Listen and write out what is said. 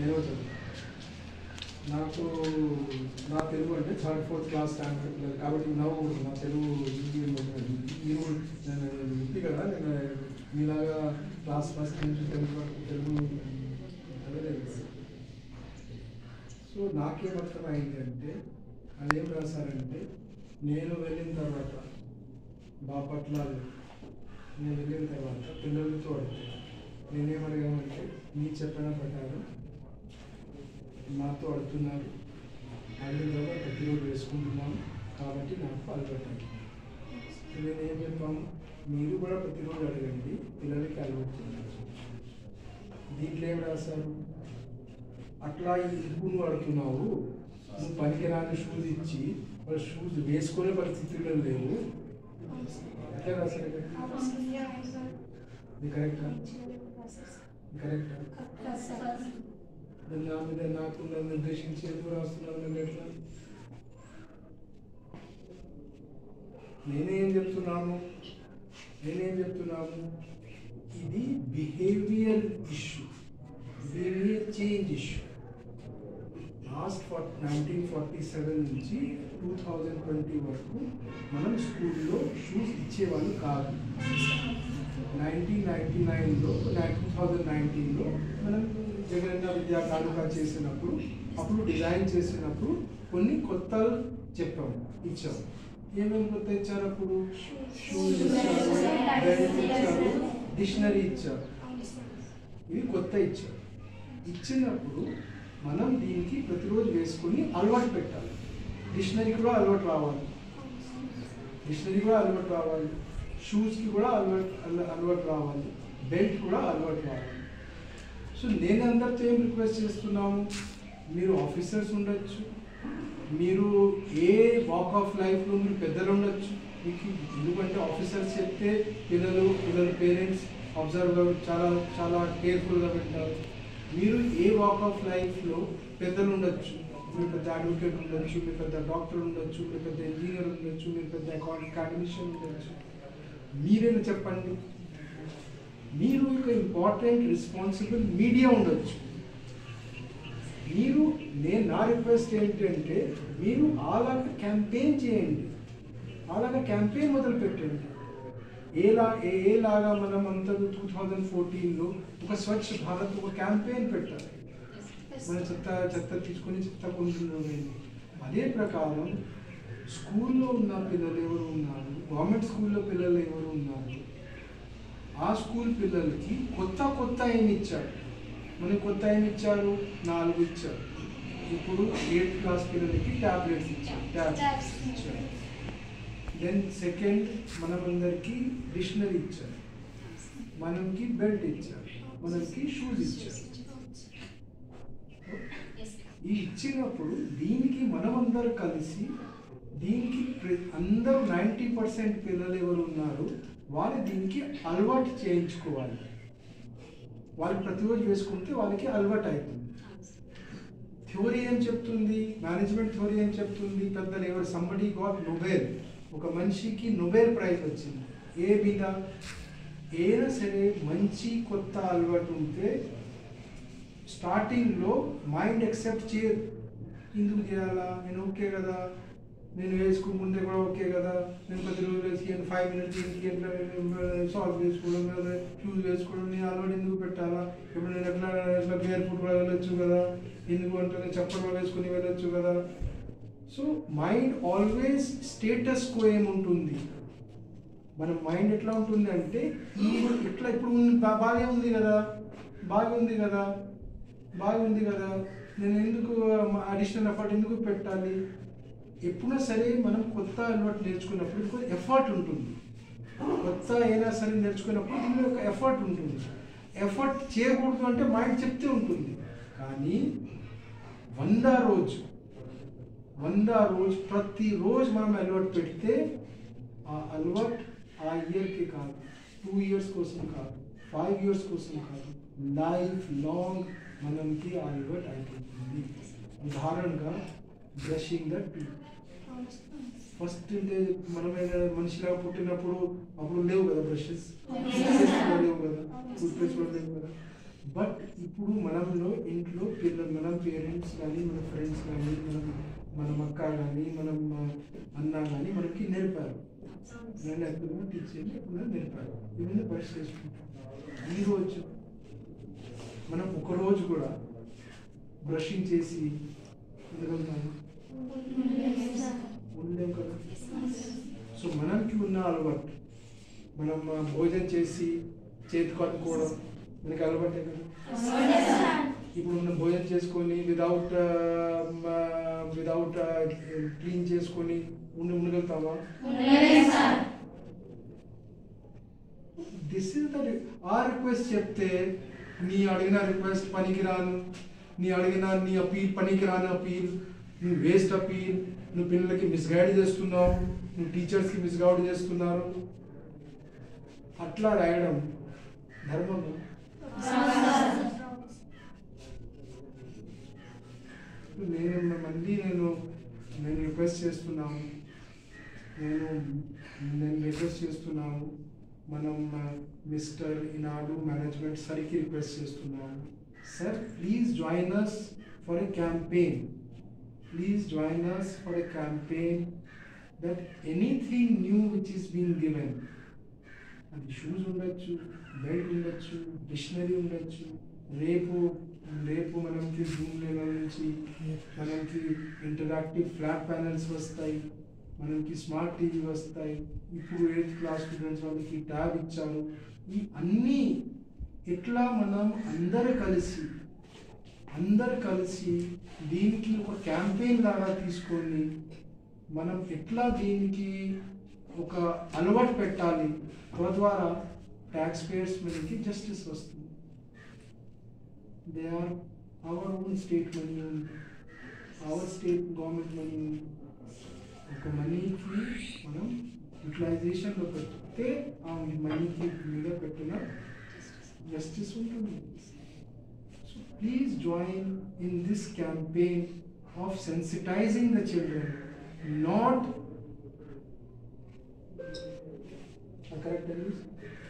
నేను చదువు నాకు నా తెలుగు అంటే థర్డ్ ఫోర్త్ క్లాస్ స్టాండర్డ్ పిల్లలు కాబట్టి నవ్వకూడదు నా తెలుగు మీరు నేను ఇంటి కదా నేను మీలాగా క్లాస్ ఫస్ట్ నుంచి తెలుగు వరకు తెలుగు చదవలేదు కదా. సో నాకేమర్థమైంది అంటే అదేం రాశారంటే నేను వెళ్ళిన తర్వాత బాపట్ల నేను వెళ్ళిన తర్వాత పిల్లలతో అడిగాను నేనేమడిగామంటే మీ చెప్పిన ప్రకారం నాతో అడుగుతున్నారు అడిగిన తర్వాత ప్రతిరోజు వేసుకుంటున్నాను కాబట్టి నాకు అలవాటు నేను ఏం చెప్పాము మీరు కూడా ప్రతిరోజు అడగండి పిల్లలకి అలవాటు చేయాలి దీంట్లో ఏం రాశారు అట్లా ఎందుకు నువ్వు అడుగుతున్నావు నువ్వు పనికిరాని షూస్ ఇచ్చి వాళ్ళ షూస్ వేసుకునే పరిస్థితుల్లో లేవు ఎట్లా రాశారు ఇక్కడ? ఇది కరెక్టా కరెక్టా నా మీద నాకు నన్ను నిర్దేశించి ఎందుకు రాస్తున్నాను నేను ఎట్లా నేనేం చెప్తున్నాను నేనేం చెప్తున్నాను ఇది behaviour issue behaviour change issue last for nineteen forty seven నుంచి టూ థౌజండ్ ట్వంటీ వరకు మనం స్కూల్లో షూస్ ఇచ్చేవాళ్ళు కాదు నైన్టీన్ నైన్టీ నైన్లో టూ థౌజండ్ నైన్టీన్లో మనం జగనన్న విద్యా కానుక చేసినప్పుడు అప్పుడు డిజైన్ చేసినప్పుడు కొన్ని కొత్త చెప్పాము ఇచ్చాము ఏమేమి కొత్త ఇచ్చారు అప్పుడు షూస్ ఇచ్చారు బెల్ట్ ఇచ్చారు డిక్షనరీ ఇచ్చారు ఇవి కొత్త ఇచ్చారు ఇచ్చినప్పుడు మనం దీనికి ప్రతిరోజు వేసుకొని అలవాటు పెట్టాలి డిక్షనరీ కూడా అలవాటు రావాలి డిక్షనరీ కూడా అలవాటు రావాలి షూస్కి కూడా అలవాటు అల- అలవాటు రావాలి బెల్ట్ కూడా అలవాటు రావాలి సో నేను అందరితో ఏం రిక్వెస్ట్ చేస్తున్నాము మీరు ఆఫీసర్స్ ఉండొచ్చు మీరు ఏ వాక్ ఆఫ్ లైఫ్లో మీరు పెద్దలు ఉండొచ్చు మీకు ఎందుకంటే ఆఫీసర్స్ చెప్తే పిల్లలు పిల్లల పేరెంట్స్ అబ్జర్వ్ చాలా చాలా కేర్ఫుల్గా వింటారు మీరు ఏ వాక్ ఆఫ్ లైఫ్లో పెద్దలు ఉండొచ్చు మీరు పెద్ద అడ్వకేట్ ఉండొచ్చు మీరు పెద్ద డాక్టర్ ఉండొచ్చు మీరు పెద్ద ఇంజనీర్ ఉండొచ్చు మీరు పెద్ద అకాడమిషియన్ ఉండొచ్చు మీరేనా చెప్పండి మీరు ఒక ఇంపార్టెంట్ రెస్పాన్సిబుల్ మీడియా ఉండొచ్చు మీరు నేను నా రిక్వెస్ట్ ఏంటంటే మీరు అలాగ క్యాంపెయిన్ చేయండి అలాగ క్యాంపెయిన్ మొదలు పెట్టండి ఏలా ఏ ఏలాగా మనం అంతా టూ థౌజండ్ ఫోర్టీన్లో ఒక స్వచ్ఛ భారత్ ఒక క్యాంపెయిన్ పెట్టాలి మన చెత్త చెత్త తీసుకొని చెత్త కొంటున్నాం అదే ప్రకారం స్కూల్లో ఉన్న పిల్లలు ఎవరు ఉన్నారు గవర్నమెంట్ స్కూల్లో పిల్లలు ఎవరు ఉన్నారు ఆ స్కూల్ పిల్లలకి కొత్త కొత్త ఏమి ఇచ్చారు మనకి కొత్త ఏమి ఇచ్చారు నాలుగు ఇచ్చారు ఇప్పుడు ఎయిత్ క్లాస్ పిల్లలకి ట్యాబ్లెట్స్ ఇచ్చారు ట్యాబ్లెట్స్ ఇచ్చారు దెన్ సెకండ్ మనమందరికి డిక్షనరీ ఇచ్చారు మనకి బెల్ట్ ఇచ్చారు మనకి షూస్ ఇచ్చారు ఈ ఇచ్చినప్పుడు దీనికి మనమందరూ కలిసి దీనికి ప్ర- అందరూ నైంటీ పర్సెంట్ పిల్లలు ఎవరు ఉన్నారు వాళ్ళు దీనికి అలవాటు చేయించుకోవాలి వాళ్ళు ప్రతిరోజు వేసుకుంటే వాళ్ళకి అలవాటు అవుతుంది థియోరీ ఏం చెప్తుంది మేనేజ్మెంట్ థియోరీ ఏం చెప్తుంది పెద్దలు ఎవరు సంబడి గాట్ నొబెల్ ఒక మనిషికి నొబెల్ ప్రైజ్ వచ్చింది ఏ మీద ఏదైనా సరే మంచి కొత్త అలవాటు ఉంటే స్టార్టింగ్లో మైండ్ యాక్సెప్ట్ చేయదు ఎందుకు చేయాలా నేను ఓకే కదా నేను వేసుకో ముందే కూడా ఓకే కదా నేను ప్రతి రోజు వేసి ఫైవ్ మినిట్స్ దీనికి ఎట్లా సాల్వ్ చేసుకోవడం లేదా షూస్ వేసుకోవడం నేను అలవాటు ఎందుకు పెట్టాలా ఇప్పుడు నేను ఎట్లా ఎట్లా బేర్ ఫుట్ కూడా వెళ్ళొచ్చు కదా ఎందుకు అంటే నేను చప్పలు కూడా వేసుకుని వెళ్ళొచ్చు కదా so mind always status quo ఏముంటుంది మన మైండ్ ఎట్లా ఉంటుంది అంటే ఈ ఇట్లా ఇప్పుడు ఉంది, బా- బాగా ఉంది కదా బాగుంది కదా బాగుంది కదా నేను ఎందుకు అడిషనల్ ఎఫర్ట్ ఎందుకు పెట్టాలి ఎప్పుడైనా సరే మనం కొత్త అలవాటు నేర్చుకున్నప్పుడు కొంచెం ఎఫర్ట్ ఉంటుంది కొత్త అయినా సరే నేర్చుకున్నప్పుడు దీనిలో ఒక ఎఫర్ట్ ఉంటుంది ఎఫర్ట్ చేయకూడదు అంటే మైండ్ చెప్తే ఉంటుంది కానీ వంద రోజు వంద రోజు ప్రతిరోజు మనం అలవాటు పెడితే ఆ అలవాటు ఆ ఇయర్కి కాదు టూ ఇయర్స్ కోసం కాదు ఫైవ్ ఇయర్స్ కోసం కాదు లైఫ్ లాంగ్ మనకి ఆ అలవాటు అయిపోతుంది ఉదాహరణగా బ్రషింగ్ ద టీత్ ఫస్ట్ అంటే మనమైన మనిషిలాగా పుట్టినప్పుడు అప్పుడు లేవు కదా బ్రషెస్ లేవు కదా టూత్ పేస్ట్ కూడా లేవు కదా బట్ ఇప్పుడు మనంలో ఇంట్లో పిల్లలు మనం పేరెంట్స్ కానీ మన ఫ్రెండ్స్ కానీ మనం మన అక్క కానీ మనం ఆ, అన్న కానీ మనకి నేర్పారు నేను ఎప్పుడు టీచర్ని ఎప్పుడు నేర్పారు ఇవన్నీ పరిస్థితి చేసుకుంటాం ఈరోజు మనం ఒక రోజు కూడా బ్రషింగ్ చేసి ఉండగలుగుతాము ఉండలేం కదా సో మనకి ఉన్న అలవాటు మనం ఆ, భోజనం చేసి చేతి కట్టుకోవడం మనకి అలవాటే కదా ఇప్పుడు మనం భోజనం చేసుకొని వితౌట్ వితౌట్ క్లీన్ చేసుకొని ఉండి ఉండగలుగుతామా this is the uh request చెప్తే నీ అడిగిన రిక్వెస్ట్ పనికిరాను నీ అడిగిన నీ అపీల్ పనికిరాని అపీల్ నువ్వు వేస్ట్ అపీల్ నువ్వు పిల్లలకి మిస్గైడ్ చేస్తున్నావు నువ్వు టీచర్స్కి మిస్గైడ్ చేస్తున్నారు అట్లా రాయడం ధర్మము నేను మళ్ళీ నేను నేను రిక్వెస్ట్ చేస్తున్నాను నేను నేను రిక్వెస్ట్ చేస్తున్నాను మనం మిస్టర్ ఈనాడు మేనేజ్మెంట్ సరికి రిక్వెస్ట్ చేస్తున్నాము sir please join us for a campaign please join us for a campaign that anything new which is being given అది షూస్ ఉండొచ్చు బెల్ట్ ఉండొచ్చు డిక్షనరీ ఉండొచ్చు రేపు రేపు మనకి జూమ్ లెవెల్ నుంచి మనకి ఇంటరాక్టివ్ ఫ్లాట్ ప్యానల్స్ వస్తాయి మనకి స్మార్ట్ టీవీ వస్తాయి ఇప్పుడు ఎయిత్ క్లాస్ స్టూడెంట్స్ వాళ్ళకి ట్యాబ్ ఇచ్చారు ఈ అన్నీ ఎట్లా మనం అందరు కలిసి అందరు కలిసి దీనికి ఒక క్యాంపెయిన్ లాగా తీసుకొని మనం ఎట్లా దీనికి ఒక అలవాటు పెట్టాలి తద్వారా ట్యాక్స్ పేయర్స్ మనకి జస్టిస్ వస్తుంది they are our own state money our state government money ఒక మనీకి మనం యూటిలైజేషన్లో పెడితే ఆ మనీకి మీద పెట్టిన జస్టిస్ ఉంటుంది so please join in this campaign of sensitising the children not correct